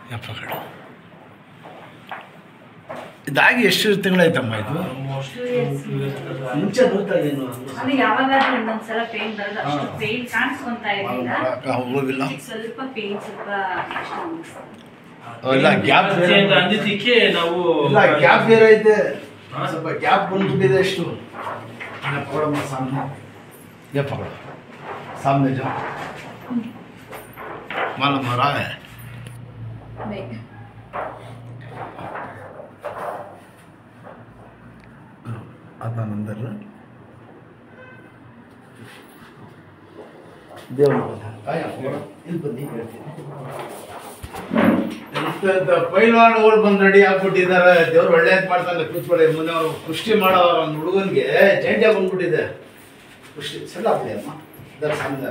ಯಪ್ಪ ಕಡೆ ಇದಾಗಿ ಎಷ್ಟು ತಿಂಗಳಾಯ್ತಮ್ಮ ಇದು ಮುಂಚೆ ಬರ್ತಾ ಏನು ನನಗೆ ಯಾವಾಗಾದ್ರೂ ಒಂದೊಂದ್ಸಲ ಪೇನ್ ಬರೋದು ಅಷ್ಟು ಪೇನ್ ಕಾಣಿಸ್ಕೊಂತಾ ಇರಲಿಲ್ಲ ಹೋಗಿಲ್ಲ ಈಗ ಸ್ವಲ್ಪ ಪೇನ್ ಸ್ವಲ್ಪ ಕಷ್ಟ ಅನಿಸ್ತು ಇಲ್ಲ ಗ್ಯಾಪ್ ಅಂತ ಅಂದಿದ್ದಕ್ಕೆ ನಾವು ಇಲ್ಲ ಗ್ಯಾಪ್ ಬೇರೆ ಐತೆ ಹಾ? ಸ್ವಲ್ಪ ಗ್ಯಾಪ್ ಬಂದ್ಬಿಟ್ಟಿದೆ ಅಷ್ಟು ಪಕೊಡಮ್ಮ ಸಾಮ್ನೆ ये पकड़ो सामने जाओ मालूम हो रहा है आता अंदर ದೇವ್ರ ಇಲ್ಲಿ ಬನ್ನಿ ಹೇಳ್ತೀನಿ ಎಂತೆಂಥ ಪೈಲ್ವಾನ್ಗಳು ಬಂದು ರೆಡಿ ಆಗ್ಬಿಟ್ಟಿದ್ದಾರೆ ದೇವ್ರು ಒಳ್ಳೇದ್ ಮಾಡ್ತಾನೆ ಕೂತ್ಕೊಳ್ಳಿ ಮೊನ್ನೆ ಅವ್ರು ಕುಷ್ಟಿ ಮಾಡೋ ಒಂದು ಹುಡುಗನ್ಗೆ ಜೈಂಟ್ಯ ಬಂದ್ಬಿಟ್ಟಿದೆ ಕುಷ್ಟಿ ಸಣ್ಣ ಆಗ್ಲಿ ಅಮ್ಮ ಇದರ ಸಂಧಾರ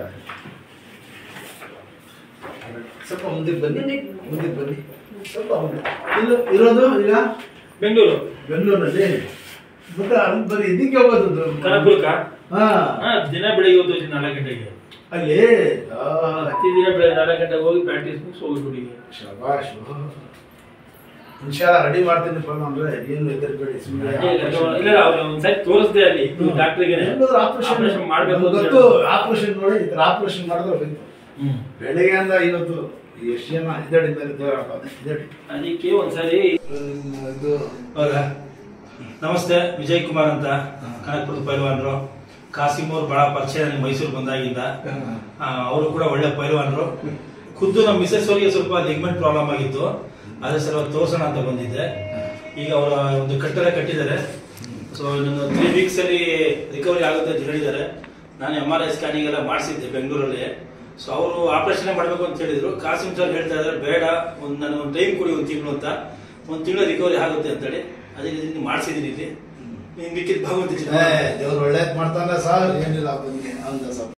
ಸ್ವಲ್ಪ ಮುಂದಕ್ಕೆ ಬನ್ನಿ ಮುಂದಕ್ಕೆ ಬನ್ನಿ ಸ್ವಲ್ಪ ಮುಂದೆ ಇಲ್ಲ ಇರೋದು ಈಗ ಬೆಂಗಳೂರು ಬೆಂಗಳೂರಲ್ಲಿ ಮತ್ತೆ ಅಲ್ಲಿ ಬರೀ ಇದಕ್ಕೆ ಹೋಗೋದು ಕನಕಪುರಕ್ಕ ಹಾ ಹಾ ದಿನ ಬೆಳಿಗ್ಗೆ ಹೋಗ್ತೀವಿ ನಾಲ್ಕು ಗಂಟೆಗೆ ಅಲ್ಲಿ ಆ, ಪ್ರತಿ ದಿನ ಬೆಳಗ್ಗೆ ನಾಲ್ಕು ಗಂಟೆಗೆ ಹೋಗಿ ಪ್ರಾಕ್ಟೀಸ್ ಮುಗಿಸಿ ಹೋಗ್ಬಿಡಿ ಶಬಾಷ್ ಇನ್ಶಾಲ್ಲ ರೆಡಿ ಮಾಡ್ತೀನಿ ಫೋನ್ ಅಂದ್ರೆ ಏನು ಹೆದರ್ಬೇಡಿ ಸುಮ್ಮನೆ ಇಲ್ಲ ಅವ್ರು ಒಂದ್ಸರಿ ತೋರಿಸ್ದೆ ಅಲ್ಲಿ ಡಾಕ್ಟ್ರಿಗೆ ಆಪರೇಷನ್ ಮಾಡ್ಬೇಕು ಅಂತ ಗೊತ್ತು ಹೇಳಿದ್ರು. ಆಪರೇಷನ್ ನೋಡಿ ಈ ಥರ ಆಪರೇಷನ್ ಮಾಡಿದ್ರೆ ಹೋಯ್ತು ಹ್ಮ್. ಬೆಳಿಗ್ಗೆಯಿಂದ ಇವತ್ತು ಎಷ್ಟು ಜನ ಇದಡಿದ್ದಾರೆ ದೇವರ ಇದಡಿ ಅದಕ್ಕೆ ಒಂದ್ಸರಿ ಇದು ಹೌದಾ ನಮಸ್ತೆ ವಿಜಯ್ ಕುಮಾರ್ ಅಂತ ಕನಕಪುರದ ಪೈಲ್ವಾನರು ಕಾಸಿಮ್ ಅವ್ರು ಬಹಳ ಪರಿಚಯ ನನಗೆ ಮೈಸೂರು ಬಂದಾಗಿಂದ ಅವರು ಕೂಡ ಒಳ್ಳೆ ಪೈಲ್ವಾನರು ಖುದ್ದು ನಮ್ಮ ಮಿಸಸ್ ಅವರಿಗೆ ಸ್ವಲ್ಪ ಲಿಗ್ಮೆಂಟ್ ಪ್ರಾಬ್ಲಮ್ ಆಗಿತ್ತು ಅದೇ ಸಲ ತೋರ್ಸೋಣ ಅಂತ ಬಂದಿದ್ದೆ ಈಗ ಅವರ ಒಂದು ಕಟ್ಟಡ ಕಟ್ಟಿದ್ದಾರೆ ಸೊ ಇನ್ನೊಂದು ತ್ರೀ ವೀಕ್ಸ್ ಅಲ್ಲಿ ರಿಕವರಿ ಆಗುತ್ತೆ ಅಂತ ಹೇಳಿದ್ದಾರೆ ನಾನು ಎಮ್ ಆರ್ ಐ ಸ್ಕ್ಯಾನಿಂಗ್ ಎಲ್ಲ ಮಾಡಿಸಿದ್ದೆ ಬೆಂಗಳೂರಲ್ಲಿ ಸೊ ಅವರು ಆಪರೇಷನ್ ಮಾಡಬೇಕು ಅಂತ ಹೇಳಿದ್ರು ಕಾಸಿಮ್ ಸರ್ ಹೇಳ್ತಾ ಇದ್ದಾರೆ ಬೇಡ ಒಂದು ನಾನು ಒಂದು ಟೈಮ್ ಕೊಡಿ ಒಂದು ತಿಂಗಳು ಅಂತ ಒಂದು ತಿಂಗಳು ರಿಕವರಿ ಆಗುತ್ತೆ ಅಂತೇಳಿ ಅದೇ ರೀತಿ ಮಾಡಿಸಿದ್ದೀನಿ ಇಲ್ಲಿ ನಿಮ್ಗೆ ಮಿಕ್ಕಿದ ಭಗವಂತ ದೇವ್ರು ಒಳ್ಳೇದ್ ಮಾಡ್ತಾನೆ ಸರ್ ಏನಿಲ್ಲ ಬಂದಿಗೆ ಅಂದ ಸ್ವಲ್ಪ